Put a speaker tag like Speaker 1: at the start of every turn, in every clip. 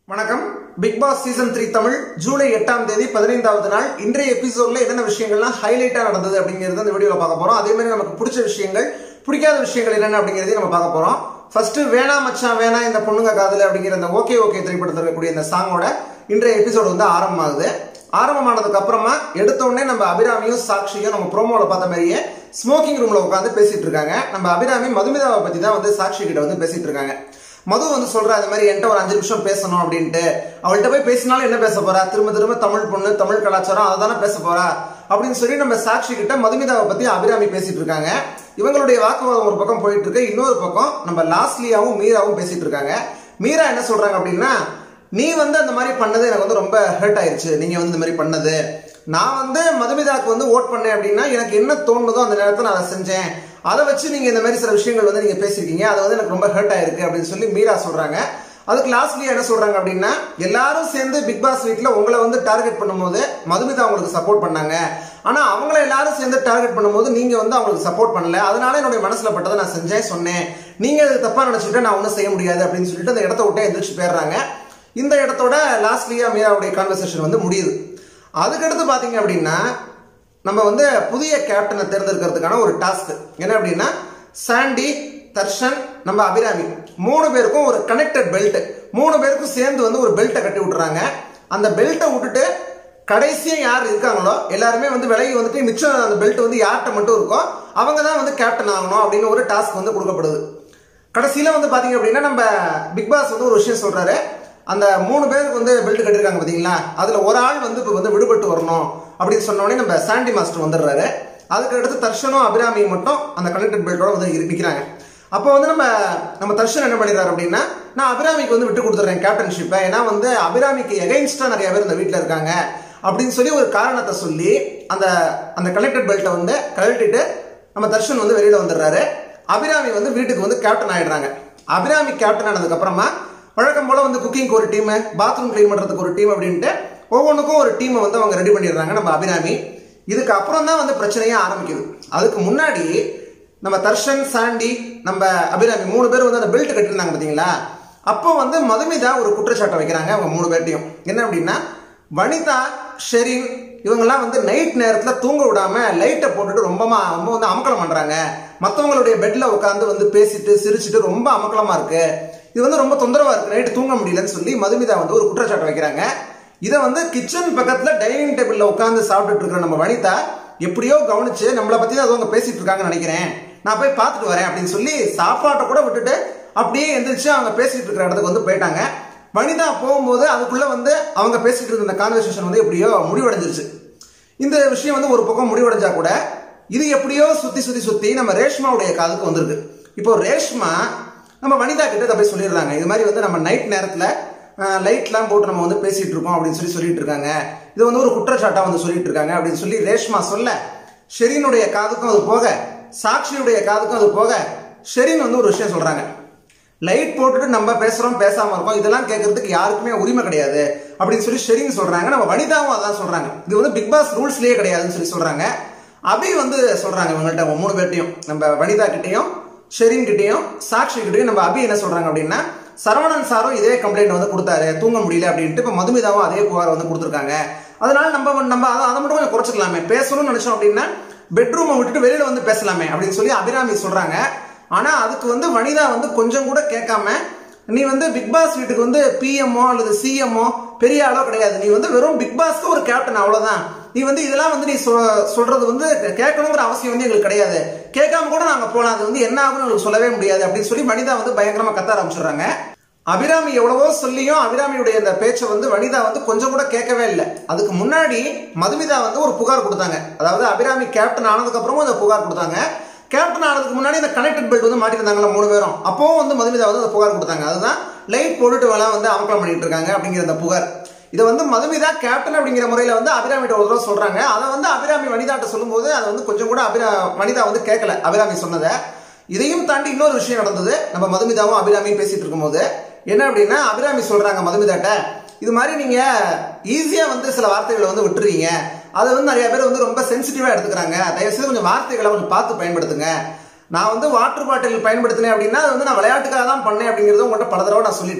Speaker 1: வணக்கம் Bigg Boss season three Tamil July எட்டாம் தேதி பதினைந்தாவது நாள் இன்றைய எபிசோட்ல என்னென்ன விஷயங்கள்லாம் ஹைலைட்டா நடந்தது அப்படிங்கிறது அந்த வீடியோல பார்க்க போறோம் அதே மாதிரி நமக்கு பிடிச்ச விஷயங்கள் பிடிக்காத விஷயங்கள் என்னென்ன அப்படிங்கிறதையும் நம்ம பார்க்க போறோம் ஃபர்ஸ்ட் வேணா மச்சான் வேணா இந்த பொண்ணுங்க காதல் அப்படிங்கிற அந்த ஓகே ஓகே திரைப்படத்தில் இருக்கக்கூடிய இந்த சாங்கோட இன்றைய எபிசோடு வந்து ஆரம்பமாகுது ஆரம்பமானதுக்கு அப்புறமா எடுத்த உடனே நம்ம அபிராமியும் சாக்ஷியும் நம்ம ப்ரோமோல பார்த்த மாதிரியே ஸ்மோக்கிங் ரூம்ல உட்காந்து பேசிட்டு இருக்காங்க நம்ம அபிராமி மதுமிதாவை பத்தி தான் வந்து சாக்ஷி கிட்ட வந்து பேசிட்டு இருக்காங்க மது வந்து சொல்றா இந்த மாதிரி என்கிட்ட ஒரு அஞ்சு நிமிஷம் பேசணும் அப்படின்ட்டு அவள்கிட்ட போய் பேசினாலும் என்ன பேச போறா திரும்ப திரும்ப தமிழ் பொண்ணு தமிழ் கலாச்சாரம் அதை தானே பேச போறா அப்படின்னு சொல்லி நம்ம சாக்ஷி கிட்ட மதுமிதாவை பத்தி அபிராமி பேசிட்டு இருக்காங்க இவங்களுடைய வாக்குவாதம் ஒரு பக்கம் போயிட்டு இருக்கு இன்னொரு பக்கம் நம்ம லாஸ்லியாவும் மீராவும் பேசிட்டு இருக்காங்க மீரா என்ன சொல்றாங்க அப்படின்னா நீ வந்து அந்த மாதிரி பண்ணது எனக்கு வந்து ரொம்ப ஹர்ட் ஆயிருச்சு நீங்க வந்து இந்த மாதிரி பண்ணது நான் வந்து மதுமிதாக்கு வந்து ஓட் பண்ணேன் அப்படின்னா எனக்கு என்ன தோணுதோ அந்த நேரத்தில் நான் அதை செஞ்சேன் அதை வச்சு நீங்க இந்த மாதிரி சில விஷயங்கள் வந்து நீங்க பேசியிருக்கீங்க அது வந்து எனக்கு ரொம்ப ஹர்ட் ஆயிருக்கு அப்படின்னு சொல்லி மீரா சொல்றாங்க அதுக்கு லாஸ்ட்லயே என்ன சொல்றாங்க அப்படின்னா எல்லாரும் சேர்ந்து பிக் பாஸ் வீட்ல உங்களை வந்து டார்கெட் பண்ணும்போது மதுமிதா அவங்களுக்கு சப்போர்ட் பண்ணாங்க ஆனா அவங்கள எல்லாரும் சேர்ந்து டார்கெட் பண்ணும்போது நீங்க வந்து அவங்களுக்கு சப்போர்ட் பண்ணல அதனால என்னுடைய மனசுல பட்டதை நான் செஞ்சேன் சொன்னேன் நீங்க அது தப்பா நினைச்சுட்டு நான் ஒன்றும் செய்ய முடியாது அப்படின்னு சொல்லிட்டு அந்த இடத்த விட்டு எந்திரிச்சு போயிடுறாங்க இந்த இடத்தோட லாஸ்ட்லியா மீராவுடைய கான்வர்சேஷன் வந்து முடியுது அதுக்கடுத்து பாத்தீங்க அப்படின்னா நம்ம வந்து புதிய கேப்டனை தேர்ந்தெடுக்கிறதுக்கான ஒரு டாஸ்க் என்ன அப்படின்னா சாண்டி தர்ஷன் நம்ம அபிராமி மூணு பேருக்கும் ஒரு கனெக்டட் பெல்ட் மூணு பேருக்கும் சேர்ந்து வந்து ஒரு பெல்ட்டை கட்டி விட்டுறாங்க அந்த பெல்ட்டை விட்டுட்டு கடைசியா யார் இருக்காங்களோ எல்லாருமே வந்து விலகி வந்துட்டு மிச்சம் அந்த பெல்ட் வந்து யார்கிட்ட மட்டும் இருக்கோ அவங்க தான் வந்து கேப்டன் ஆகணும் அப்படின்னு ஒரு டாஸ்க் வந்து கொடுக்கப்படுது கடைசியில வந்து பாத்தீங்க அப்படின்னா நம்ம பிக் பாஸ் வந்து ஒரு விஷயம் சொல்றாரு அந்த மூணு பேருக்கு வந்து பெல்ட் கட்டிருக்காங்க பாத்தீங்களா அதுல ஒரு ஆள் வந்து இப்போ வந்து விடுபட்டு வரணும் அப்படின்னு சொன்ன உடனே நம்ம சாண்டி மாஸ்டர் வந்துடுறாரு அதுக்கு அடுத்து தர்ஷனும் அபிராமியும் மட்டும் அந்த கனெக்டட் பெல்ட்டோட வந்து இரு- நிக்கிறாங்க அப்போ வந்து நம்ம நம்ம தர்ஷன் என்ன பண்ணிடுறாரு அப்படின்னா நான் அபிராமிக்கு வந்து விட்டு கொடுத்துறேன் கேப்டன்ஷிப்பை ஏன்னா வந்து அபிராமிக்கு எகைன்ஸ்டா நிறைய பேர் இந்த வீட்டில் இருக்காங்க அப்படின்னு சொல்லி ஒரு காரணத்தை சொல்லி அந்த அந்த கனெக்டட் பெல்ட்டை வந்து கழட்டிட்டு நம்ம தர்ஷன் வந்து வெளியில வந்துடுறாரு அபிராமி வந்து வீட்டுக்கு வந்து கேப்டன் ஆயிடுறாங்க அபிராமி கேப்டன் ஆனதுக்கு அப்புறமா வழக்கம் போல வந்து குக்கிங்க்கு ஒரு டீம் பாத்ரூம் க்ளீன் பண்றதுக்கு ஒரு டீம் அப்படின்ட்டு ஒவ்வொன்றுக்கும் ஒரு டீமை வந்து அவங்க ரெடி பண்ணிடுறாங்க நம்ம அபிராமி இதுக்கு அப்புறம் தான் வந்து பிரச்சனையே ஆரம்பிக்குது அதுக்கு முன்னாடி நம்ம தர்ஷன் சாண்டி நம்ம அபிராமி மூணு பேர் வந்து அந்த பெல்ட் கட்டியிருந்தாங்க பார்த்தீங்களா அப்போ வந்து மதுமிதா ஒரு குற்றச்சாட்டை வைக்கிறாங்க அவங்க மூணு பேர்ட்டையும் என்ன அப்படின்னா வனிதா ஷெரின் இவங்கெல்லாம் வந்து நைட் நேரத்தில் தூங்க விடாம லைட்டை போட்டுட்டு ரொம்பமா ரொம்ப வந்து அமக்கலம் பண்றாங்க மற்றவங்களுடைய பெட்ல உட்காந்து வந்து பேசிட்டு சிரிச்சிட்டு ரொம்ப அமக்கலமா இருக்கு இது வந்து ரொம்ப தொந்தரவா இருக்கு நைட்டு தூங்க முடியலன்னு சொல்லி மதுமிதா வந்து ஒரு குற்றச்சாட்டை வைக்கிறாங்க இதை வந்து கிச்சன் பக்கத்துல டைனிங் டேபிள்ல உட்காந்து சாப்பிட்டுட்டு இருக்கிற நம்ம வனிதா எப்படியோ கவனிச்சு நம்மளை பத்தி தான் அது அவங்க பேசிட்டு இருக்காங்கன்னு நினைக்கிறேன் நான் போய் பார்த்துட்டு வரேன் அப்படின்னு சொல்லி சாப்பாட்டை கூட விட்டுட்டு அப்படியே எந்திரிச்சு அவங்க பேசிட்டு இருக்கிற இடத்துக்கு வந்து போயிட்டாங்க வனிதா போகும்போது அதுக்குள்ள வந்து அவங்க பேசிட்டு இருந்த கான்வர்சேஷன் வந்து எப்படியோ முடிவடைஞ்சிருச்சு இந்த விஷயம் வந்து ஒரு பக்கம் முடிவடைஞ்சா கூட இது எப்படியோ சுத்தி சுத்தி சுத்தி நம்ம ரேஷ்மாவுடைய காதுக்கு வந்திருக்கு இப்போ ரேஷ்மா நம்ம வனிதா கிட்ட இதை போய் சொல்லிடுறாங்க இது மாதிரி வந்து நம்ம நைட் நேரத்துல லைட்லாம் போட்டு நம்ம வந்து பேசிட்டு இருக்கோம் அப்படின்னு சொல்லி சொல்லிட்டு இருக்காங்க இது வந்து ஒரு குற்றச்சாட்டா வந்து சொல்லிட்டு இருக்காங்க அப்படின்னு சொல்லி ரேஷ்மா சொல்ல ஷெரீனுடைய காதுக்கும் அது போக சாக்ஷியுடைய காதுக்கும் அது போக ஷெரீன் வந்து ஒரு விஷயம் சொல்றாங்க லைட் போட்டுட்டு நம்ம பேசுறோம் பேசாம இருக்கோம் இதெல்லாம் கேட்கறதுக்கு யாருக்குமே உரிமை கிடையாது அப்படின்னு சொல்லி ஷெரின் சொல்றாங்க நம்ம வனிதாவும் அதான் சொல்றாங்க இது வந்து பிக் பாஸ் ரூல்ஸ்லயே கிடையாதுன்னு சொல்லி சொல்றாங்க அபி வந்து சொல்றாங்க இவங்கள்ட்ட அவங்க மூணு பேர்ட்டையும் நம்ம வனிதா கிட்டயும் ஷெரின் கிட்டயும் சாக்ஷி கிட்டயும் நம்ம அபி என்ன சொல்றாங்க அப்படின்னா சரவணன் சாரும் இதே கம்ப்ளைண்ட் வந்து கொடுத்தாரு தூங்க முடியல அப்படின்ட்டு இப்போ மதுமிதாவும் அதே புகார் வந்து கொடுத்துருக்காங்க அதனால நம்ம நம்ம அதை அதை மட்டும் கொஞ்சம் குறைச்சிக்கலாமே பேசணும்னு நினைச்சோம் அப்படின்னா பெட்ரூமை விட்டுட்டு வெளியில வந்து பேசலாமே அப்படின்னு சொல்லி அபிராமி சொல்றாங்க ஆனா அதுக்கு வந்து வனிதா வந்து கொஞ்சம் கூட கேட்காம நீ வந்து பிக் பாஸ் வீட்டுக்கு வந்து பிஎம்ஓ அல்லது சிஎம்ஓ பெரிய ஆளோ கிடையாது நீ வந்து வெறும் பிக் பாஸ்க்கு ஒரு கேப்டன் அவ்வளவுதான் நீ வந்து இதெல்லாம் வந்து நீ சொ- சொல்றது வந்து கேட்கணுங்கிற அவசியம் வந்து எங்களுக்கு கிடையாது கேட்காம கூட நாங்க போலாம் அது வந்து என்ன ஆகும்னு உங்களுக்கு சொல்லவே முடியாது அப்படின்னு சொல்லி வனிதா வந்து பயங்கரமா கத்த ஆரம்பிச்சிடுறாங்க அபிராமி எவ்வளவோ சொல்லியும் அபிராமியுடைய அந்த பேச்சை வந்து வனிதா வந்து கொஞ்சம் கூட கேட்கவே இல்லை அதுக்கு முன்னாடி மதுமிதா வந்து ஒரு புகார் கொடுத்தாங்க அதாவது அபிராமி கேப்டன் ஆனதுக்கு அப்புறமும் அந்த புகார் கொடுத்தாங்க கேப்டன் ஆனதுக்கு முன்னாடி இந்த கனெக்டட் பெல்ட் வந்து மாட்டிருந்தாங்கல்ல மூணு பேரும் அப்பவும் வந்து மதுமிதா வந்து அந்த புகார் கொடுத்தாங்க அதுதான் லைட் போட்டுட்டு வேலை வந்து அமக்கலம் பண்ணிட்டு இருக்காங்க அப்படிங்கிற அந்த புகார் இதை வந்து மதுமிதா கேப்டன் அப்படிங்கிற முறையில வந்து அபிராமிட்ட ஒரு தடவை சொல்றாங்க அதை வந்து அபிராமி வனிதாட்ட சொல்லும்போது அதை வந்து கொஞ்சம் கூட அபிரா வனிதா வந்து கேட்கல அபிராமி சொன்னதை இதையும் தாண்டி இன்னொரு விஷயம் நடந்தது நம்ம மதுமிதாவும் அபிராமியும் பேசிட்டு இருக்கும்போது என்ன அப்படின்னா அபிராமி சொல்றாங்க மதுமிதாட்ட இது மாதிரி நீங்க ஈஸியா வந்து சில வார்த்தைகளை வந்து விட்டுறீங்க அதை வந்து நிறைய பேர் வந்து ரொம்ப சென்சிட்டிவா எடுத்துக்கிறாங்க தயவு செய்து கொஞ்சம் வார்த்தைகளை கொஞ்சம் பார்த்து பயன்படுத்துங்க நான் வந்து வாட்டர் பாட்டில் பயன்படுத்தினேன் அப்படின்னா அது வந்து நான் விளையாட்டுக்காக தான் பண்ணேன் அப்படிங்கறத உங்கள்கிட்ட பல தடவை நான் சொல்லிட்டேன்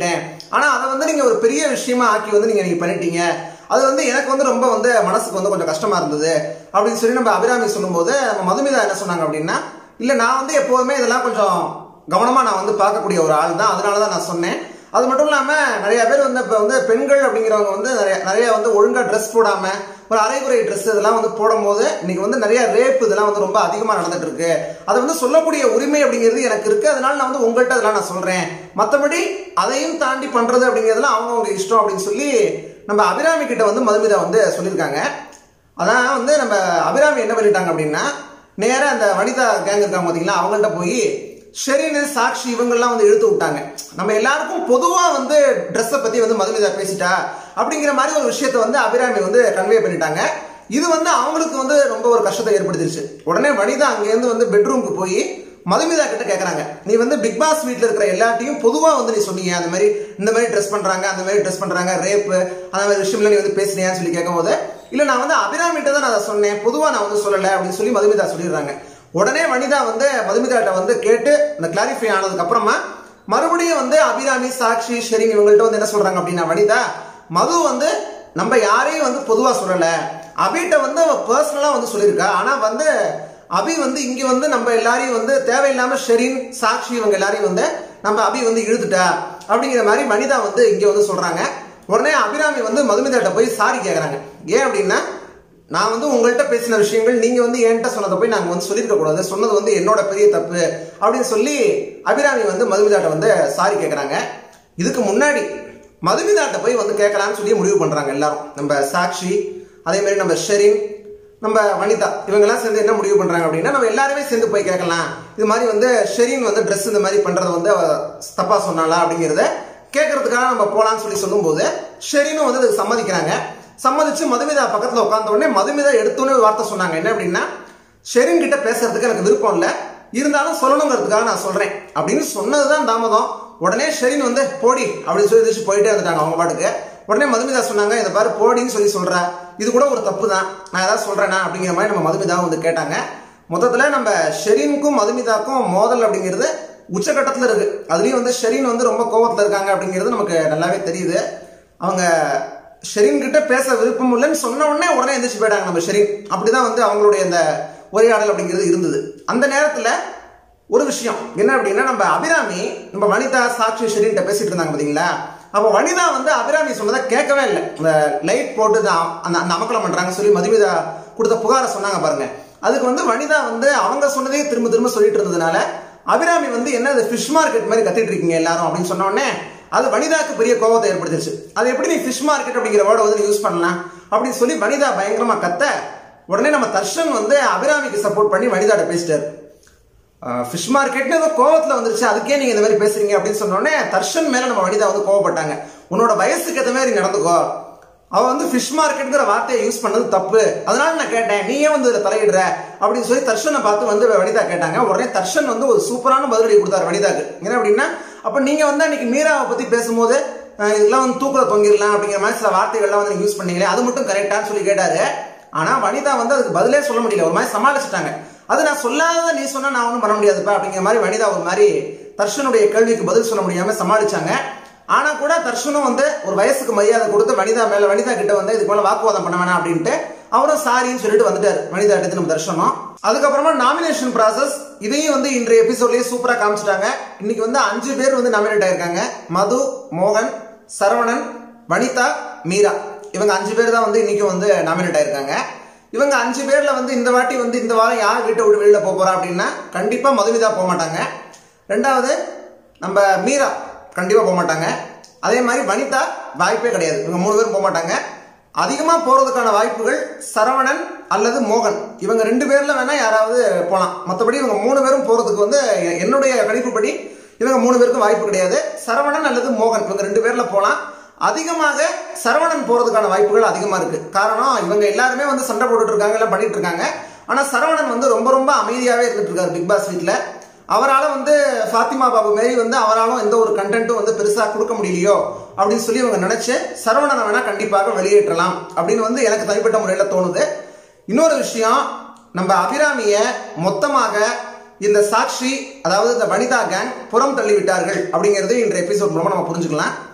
Speaker 1: ஆனா அதை வந்து நீங்க ஒரு பெரிய விஷயமா ஆக்கி வந்து நீங்க நீங்க பண்ணிட்டீங்க அது வந்து எனக்கு வந்து ரொம்ப வந்து மனசுக்கு வந்து கொஞ்சம் கஷ்டமா இருந்தது அப்படின்னு சொல்லி நம்ம அபிராமி சொல்லும்போது நம்ம மதுமிதா என்ன சொன்னாங்க அப்படின்னா இல்ல நான் வந்து எப்போதுமே இதெல்லாம் கொஞ்சம் கவனமா நான் வந்து பார்க்கக்கூடிய ஒரு ஆள் தான் அதனால தான் நான் சொன்னேன் அது மட்டும் இல்லாம நிறைய பேர் வந்து இப்போ வந்து பெண்கள் அப்படிங்கிறவங்க வந்து நிறைய நிறைய வந்து ஒழுங்கா ட்ரெஸ் போடாம ஒரு அரைகுறை ட்ரெஸ் இதெல்லாம் வந்து போடும்போது இன்னைக்கு வந்து நிறைய ரேப் இதெல்லாம் வந்து ரொம்ப அதிகமா நடந்துட்டு இருக்கு அதை வந்து சொல்லக்கூடிய உரிமை அப்படிங்கிறது எனக்கு இருக்கு அதனால நான் வந்து உங்கள்கிட்ட அதெல்லாம் நான் சொல்றேன் மற்றபடி அதையும் தாண்டி பண்றது அப்படிங்கிறதுலாம் அவங்கவுங்க இஷ்டம் அப்படின்னு சொல்லி நம்ம அபிராமி கிட்ட வந்து மதுமிதா வந்து சொல்லியிருக்காங்க அதான் வந்து நம்ம அபிராமி என்ன பண்ணிட்டாங்க அப்படின்னா நேரா அந்த வனிதா கேங் இருக்காங்க பார்த்தீங்களா அவங்கள்ட்ட போய் ஷெரினு சாக்ஷி இவங்கெல்லாம் வந்து இழுத்து விட்டாங்க நம்ம எல்லாருக்கும் பொதுவா வந்து ட்ரெஸ்ஸை பத்தி வந்து மதுமிதா பேசிட்டா அப்படிங்கிற மாதிரி ஒரு விஷயத்த வந்து அபிராமி வந்து கன்வே பண்ணிட்டாங்க இது வந்து அவங்களுக்கு வந்து ரொம்ப ஒரு கஷ்டத்தை ஏற்படுத்திருச்சு உடனே வனிதா அங்கேருந்து வந்து பெட்ரூமுக்கு போய் மதுமிதா கிட்ட கேக்குறாங்க நீ வந்து பிக் பாஸ் வீட்ல இருக்கிற எல்லாத்தையும் பொதுவா வந்து நீ சொன்னீங்க அந்த மாதிரி இந்த மாதிரி ட்ரெஸ் பண்றாங்க அந்த மாதிரி ட்ரெஸ் பண்றாங்க ரேப் அந்த மாதிரி விஷயம்ல நீ வந்து பேசுனியான்னு சொல்லி கேட்கும்போது இல்ல நான் வந்து அபிராமிட்ட தான் நான் அதை சொன்னேன் பொதுவா நான் வந்து சொல்லல அப்படின்னு சொல்லி மதுமிதா சொல்லிடுறாங்க உடனே வனிதா வந்து மதுமிதாட்ட வந்து கேட்டு இந்த கிளாரிஃபை ஆனதுக்கு அப்புறமா மறுபடியும் வந்து அபிராமி சாக்ஷி ஷெரின் இவங்கள்ட்ட வந்து என்ன சொல்றாங்க அப்படின்னா வனிதா மது வந்து நம்ம யாரையும் வந்து பொதுவா சொல்லல அபிட்ட வந்து அவ பர்சனலா வந்து சொல்லியிருக்கா ஆனா வந்து அபி வந்து இங்க வந்து நம்ம எல்லாரையும் வந்து தேவையில்லாம ஷெரின் சாக்ஷி இவங்க எல்லாரையும் வந்து நம்ம அபி வந்து இழுத்துட்டா அப்படிங்கிற மாதிரி வனிதா வந்து இங்க வந்து சொல்றாங்க உடனே அபிராமி வந்து மதுமிதாட்ட போய் சாரி கேக்குறாங்க ஏன் அப்படின்னா நான் வந்து உங்கள்கிட்ட பேசின விஷயங்கள் நீங்க வந்து என்கிட்ட சொன்னதை போய் நாங்க வந்து சொல்லியிருக்க கூடாது சொன்னது வந்து என்னோட பெரிய தப்பு அப்படின்னு சொல்லி அபிராமி வந்து மதுமிதாட்ட வந்து சாரி கேக்குறாங்க இதுக்கு முன்னாடி மதுமிதாட்ட போய் வந்து கேட்கலாம்னு சொல்லி முடிவு பண்றாங்க எல்லாரும் நம்ம சாக்ஷி அதே மாதிரி நம்ம ஷெரின் நம்ம வனிதா இவங்கெல்லாம் சேர்ந்து என்ன முடிவு பண்றாங்க அப்படின்னா நம்ம எல்லாருமே சேர்ந்து போய் கேட்கலாம் இது மாதிரி வந்து ஷெரின் வந்து ட்ரெஸ் இந்த மாதிரி பண்றதை வந்து அவ தப்பா சொன்னாலா அப்படிங்கிறத கேட்கறதுக்காக நம்ம போலாம்னு சொல்லி சொல்லும்போது ஷெரினும் வந்து அதுக்கு சம்மதிக்கிறாங்க சம்மதிச்சு மதுமிதா பக்கத்துல உட்கார்ந்த உடனே மதுமிதா எடுத்தோடனே ஒரு வார்த்தை சொன்னாங்க என்ன அப்படின்னா ஷெரின் கிட்ட பேசுறதுக்கு எனக்கு விருப்பம் இல்லை இருந்தாலும் சொல்லணுங்கிறதுக்காக நான் சொல்றேன் அப்படின்னு சொன்னதுதான் தாமதம் உடனே ஷெரின் வந்து போடி அப்படின்னு சொல்லி எதிர்த்து போயிட்டே வந்துட்டாங்க அவங்க பாட்டுக்கு உடனே மதுமிதா சொன்னாங்க இந்த பாரு போடின்னு சொல்லி சொல்ற இது கூட ஒரு தப்பு தான் நான் ஏதாவது சொல்றேனா அப்படிங்கிற மாதிரி நம்ம மதுமிதா வந்து கேட்டாங்க மொத்தத்துல நம்ம ஷெரீனுக்கும் மதுமிதாக்கும் மோதல் அப்படிங்கிறது உச்சகட்டத்துல இருக்கு அதுலயும் வந்து ஷெரீன் வந்து ரொம்ப கோவத்துல இருக்காங்க அப்படிங்கிறது நமக்கு நல்லாவே தெரியுது அவங்க ஷெரீன் கிட்ட பேச விருப்பம் இல்லைன்னு சொன்ன உடனே உடனே எந்திரிச்சு போயிட்டாங்க நம்ம ஷெரீன் அப்படிதான் வந்து அவங்களுடைய அந்த உரையாடல் அப்படிங்கிறது இருந்தது அந்த நேரத்துல ஒரு விஷயம் என்ன அப்படின்னா நம்ம அபிராமி நம்ம வனிதா சாட்சி ஷெரீன்ட்ட பேசிட்டு இருந்தாங்க பாத்தீங்களா அப்போ வனிதா வந்து அபிராமி சொன்னதை கேட்கவே இல்லை இந்த லைட் போட்டு தான் அந்த அந்த அமக்கலம் பண்றாங்க சொல்லி மதுமிதா கொடுத்த புகாரை சொன்னாங்க பாருங்க அதுக்கு வந்து வனிதா வந்து அவங்க சொன்னதே திரும்ப திரும்ப சொல்லிட்டு இருந்ததுனால அபிராமி வந்து என்ன இது ஃபிஷ் மார்க்கெட் மாதிரி கத்திட்டு இருக்கீங்க எல்லாரும் அப்படின்னு சொன்ன உடனே அது வனிதாக்கு பெரிய கோபத்தை ஏற்படுத்திருச்சு அது எப்படி நீ ஃபிஷ் மார்க்கெட் அப்படிங்கிற வேர்டை வந்து யூஸ் பண்ணலாம் அப்படின்னு சொல்லி வனிதா பயங்கரமா கத்த உடனே நம்ம தர்ஷன் வந்து அபிராமிக்கு சப்போர்ட் பண்ணி வனிதாட்ட பேசிட்டாரு ஃபிஷ் மார்க்கெட்னு ஏதோ கோவத்துல வந்துருச்சு அதுக்கே நீங்க இந்த மாதிரி பேசுறீங்க அப்படின்னு சொன்ன உடனே தர்ஷன் மேல நம்ம வனிதா வந்து கோவப்பட்டாங்க உன்னோட வயசுக்கு ஏற்ற மாதிரி நடந்துக்கோ அவ வந்து ஃபிஷ் மார்க்கெட்டுங்கிற வார்த்தையை யூஸ் பண்ணது தப்பு அதனால நான் கேட்டேன் நீ ஏன் வந்து இதுல தலையிடுற அப்படின்னு சொல்லி தர்ஷனை பார்த்து வந்து வனிதா கேட்டாங்க உடனே தர்ஷன் வந்து ஒரு சூப்பரான பதிலடி கொடுத்தாரு வனிதாக்கு என்ன அப்படின்னா அப்ப நீங்க வந்து அன்னைக்கு மீராவை பத்தி பேசும்போது அஹ், இதெல்லாம் வந்து தூக்குல தொங்கிடலாம் அப்படிங்கிற மாதிரி சில வார்த்தைகள்லாம் வந்து நீங்க யூஸ் பண்ணீங்களே அது மட்டும் கரெக்டான்னு சொல்லி கேட்டாரு ஆனா வனிதா வந்து அதுக்கு பதிலே சொல்ல முடியல ஒரு மாதிரி சமாளிச்சுட்டாங்க அது நான் சொல்லாத நீ சொன்னா நான் ஒன்றும் பண்ண முடியாதுப்பா அப்படிங்கிற மாதிரி வனிதா ஒரு மாதிரி தர்ஷனுடைய கேள்விக்கு பதில் சொல்ல முடியாம சமாளிச்சாங்க ஆனா கூட தர்ஷனும் வந்து ஒரு வயசுக்கு மரியாதை கொடுத்து வனிதா மேல வனிதா கிட்ட வந்து இதுக்கு மேல வாக்குவாதம் பண்ண வேணாம் அப்படின்ட்டு அவரும் சாரின்னு சொல்லிட்டு வந்துட்டாரு வனிதா எடுத்து நம்ம தர்ஷனம் அதுக்கப்புறமா நாமினேஷன் ப்ராசஸ் இதையும் வந்து இன்றைய எபிசோட்லயே சூப்பரா காமிச்சிட்டாங்க இன்னைக்கு வந்து அஞ்சு பேர் வந்து நாமினேட் ஆயிருக்காங்க மது மோகன் சரவணன் வனிதா மீரா இவங்க அஞ்சு பேர் தான் வந்து இன்னைக்கு வந்து நாமினேட் ஆயிருக்காங்க இவங்க அஞ்சு பேர்ல வந்து இந்த வாட்டி வந்து இந்த வாரம் யார் வீட்டை விட்டு வெளியில போக போறா அப்படின்னா கண்டிப்பா மதுமிதா போக மாட்டாங்க ரெண்டாவது நம்ம மீரா கண்டிப்பா போக மாட்டாங்க அதே மாதிரி வனிதா வாய்ப்பே கிடையாது இவங்க மூணு பேரும் போக மாட்டாங்க அதிகமா போறதுக்கான வாய்ப்புகள் சரவணன் அல்லது மோகன் இவங்க ரெண்டு பேர்ல வேணா யாராவது போலாம் மற்றபடி இவங்க மூணு பேரும் போறதுக்கு வந்து எ- என்னுடைய கணிப்புப்படி இவங்க மூணு பேருக்கும் வாய்ப்பு கிடையாது சரவணன் அல்லது மோகன் இவங்க ரெண்டு பேர்ல போலாம் அதிகமாக சரவணன் போறதுக்கான வாய்ப்புகள் அதிகமா இருக்கு காரணம் இவங்க எல்லாருமே வந்து சண்டை போட்டுட்டு இருக்காங்க எல்லாம் பண்ணிட்டு இருக்காங்க ஆனா சரவணன் வந்து ரொம்ப ரொம்ப அமைதியாவே இருந்துட்டு இருக்காரு பிக் பாஸ் வீட்ல அவரால வந்து ஃபாத்திமா பாபு மாரி வந்து அவராலும் எந்த ஒரு கண்டென்ட்டும் வந்து பெருசா கொடுக்க முடியலையோ அப்படின்னு சொல்லி இவங்க நினைச்சு சரவணனை வேணா கண்டிப்பாக வெளியேற்றலாம் அப்படின்னு வந்து எனக்கு தனிப்பட்ட முறையில தோணுது இன்னொரு விஷயம் நம்ம அபிராமிய மொத்தமாக இந்த சாக்ஷி அதாவது இந்த வனிதா கேங் புறம் தள்ளி விட்டார்கள் அப்படிங்கிறது இன்றைய எபிசோட் மூலமா நம்ம புரிஞ்சுக்கலாம்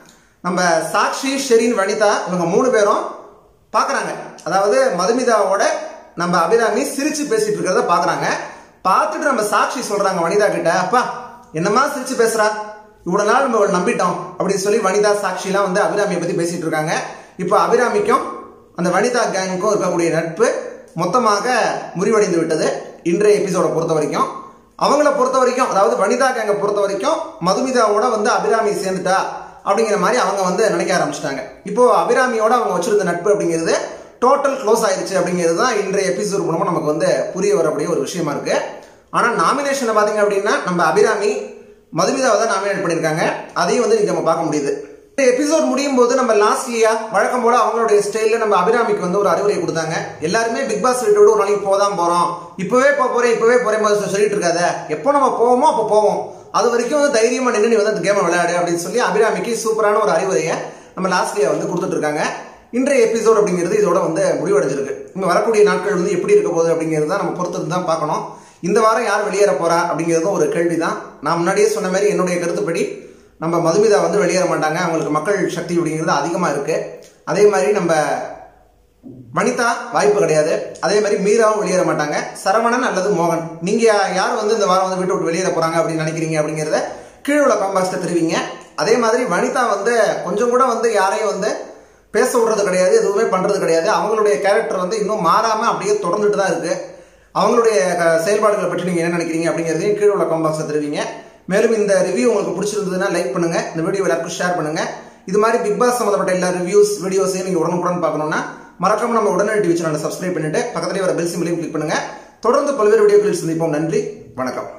Speaker 1: நம்ம சாக்ஷி ஷெரீன் வனிதா இவங்க மூணு பேரும் பார்க்கறாங்க அதாவது மதுமிதாவோட நம்ம அபிராமி சிரிச்சு பேசிட்டு இருக்கிறத பார்க்கறாங்க பார்த்துட்டு நம்ம சாக்ஷி சொல்றாங்க வனிதா கிட்ட அப்பா என்னமா சிரிச்சு பேசுறா இவ்வளவு நாள் நம்ம இவளை நம்பிட்டோம் அப்படின்னு சொல்லி வனிதா சாக்ஷிலாம் வந்து அபிராமியை பத்தி பேசிட்டு இருக்காங்க இப்போ அபிராமிக்கும் அந்த வனிதா கேங்குக்கும் இருக்கக்கூடிய நட்பு மொத்தமாக முறிவடைந்து விட்டது இன்றைய எபிசோட பொறுத்த வரைக்கும் அவங்கள பொறுத்த வரைக்கும் அதாவது வனிதா கேங்கை பொறுத்த வரைக்கும் மதுமிதாவோட வந்து அபிராமி சேர்ந்துட்டா அப்படிங்கிற மாதிரி அவங்க வந்து நினைக்க ஆரம்பிச்சிட்டாங்க இப்போ அபிராமியோட அவங்க வச்சிருந்த நட்பு அப்படிங்கிறது டோட்டல் க்ளோஸ் ஆயிருச்சு அப்படிங்கிறது தான் இன்றைய எபிசோட் மூலமா நமக்கு வந்து புரிய வரக்கூடிய ஒரு விஷயமா இருக்கு ஆனா நாமினேஷனை பாத்தீங்க அப்படின்னா நம்ம அபிராமி மதுமிதாவை தான் நாமினேட் பண்ணியிருக்காங்க அதையும் வந்து நீங்க நம்ம பார்க்க முடியுது இந்த எபிசோட் முடியும் போது நம்ம லாஸ்ட்லியா வழக்கம் போல அவங்களுடைய ஸ்டைல்ல நம்ம அபிராமிக்கு வந்து ஒரு அறிவுரை கொடுத்தாங்க எல்லாருமே பிக் பாஸ் வீட்டை விட ஒரு நாளைக்கு போதான் போறோம் இப்பவே போக போறேன் இப்பவே போறேன் போது சொல்லிட்டு இருக்காத எப்போ நம்ம போவோமோ அப்போ போவோம் அது வரைக்கும் வந்து தைரியமா நின்று நீ வந்து அந்த கேமை விளையாடு அப்படின்னு சொல்லி அபிராமிக்கு சூப்பரான ஒரு அறிவுரையை நம்ம லாஸ்ட்லியா வந்து கொடுத்துட்டு இருக்காங்க இன்றைய எபிசோட் அப்படிங்கிறது இதோட வந்து முடிவடைஞ்சிருக்கு இங்க வரக்கூடிய நாட்கள் வந்து எப்படி இருக்க போகுது அப்படிங்கிறது தான் நம்ம பொறுத்து தான் பார்க்கணும் இந்த வாரம் யார் வெளியேற போறா அப்படிங்கிறதும் ஒரு கேள்வி தான் நான் முன்னாடியே சொன்ன மாதிரி என்னுடைய கருத்துப்படி நம்ம மதுமிதா வந்து வெளியேற மாட்டாங்க அவங்களுக்கு மக்கள் சக்தி அப்படிங்கிறது அதிகமாக இருக்கு அதே மாதிரி நம்ம வனிதா வாய்ப்பு கிடையாது அதே மாதிரி மீராவும் வெளியேற மாட்டாங்க சரவணன் அல்லது மோகன் நீங்க யார் வந்து இந்த வாரம் வந்து வீட்டை விட்டு வெளியேற போறாங்க அப்படின்னு நினைக்கிறீங்க அப்படிங்கிறத கீழே உள்ள காம்பாக்ஸ்ல தெரிவிங்க அதே மாதிரி வனிதா வந்து கொஞ்சம் கூட வந்து யாரையும் வந்து பேச விடுறது கிடையாது எதுவுமே பண்றது கிடையாது அவங்களுடைய கேரக்டர் வந்து இன்னும் மாறாம அப்படியே தொடர்ந்துட்டு தான் இருக்கு அவங்களுடைய க- செயல்பாடுகளை பற்றி நீங்க என்ன நினைக்கிறீங்க அப்படிங்கிறதையும் கீழே உள்ள காம்பாக்ஸ்ல தெரிவிங்க மேலும் இந்த ரிவ்யூ உங்களுக்கு பிடிச்சிருந்ததுன்னா லைக் பண்ணுங்க இந்த வீடியோ எல்லாருக்கும் ஷேர் பண்ணுங்க இது மாதிரி பிக் பாஸ் சம்மந்தப்பட்ட எல்லா ரிவ்யூஸ் வீடியோஸையும் நீங்க உடனுக்குடன் பார்க்கணும்னா மறக்காம நம்ம உடனடி டிவி சேனலை சப்ஸ்கிரைப் பண்ணிட்டு பக்கத்துலேயே வர பெல் சிம்பிளையும் கிளிக் பண்ணுங்க தொடர்ந்து பல்வேறு வீடியோக்களில் சந்திப்போம் நன்றி வணக்கம்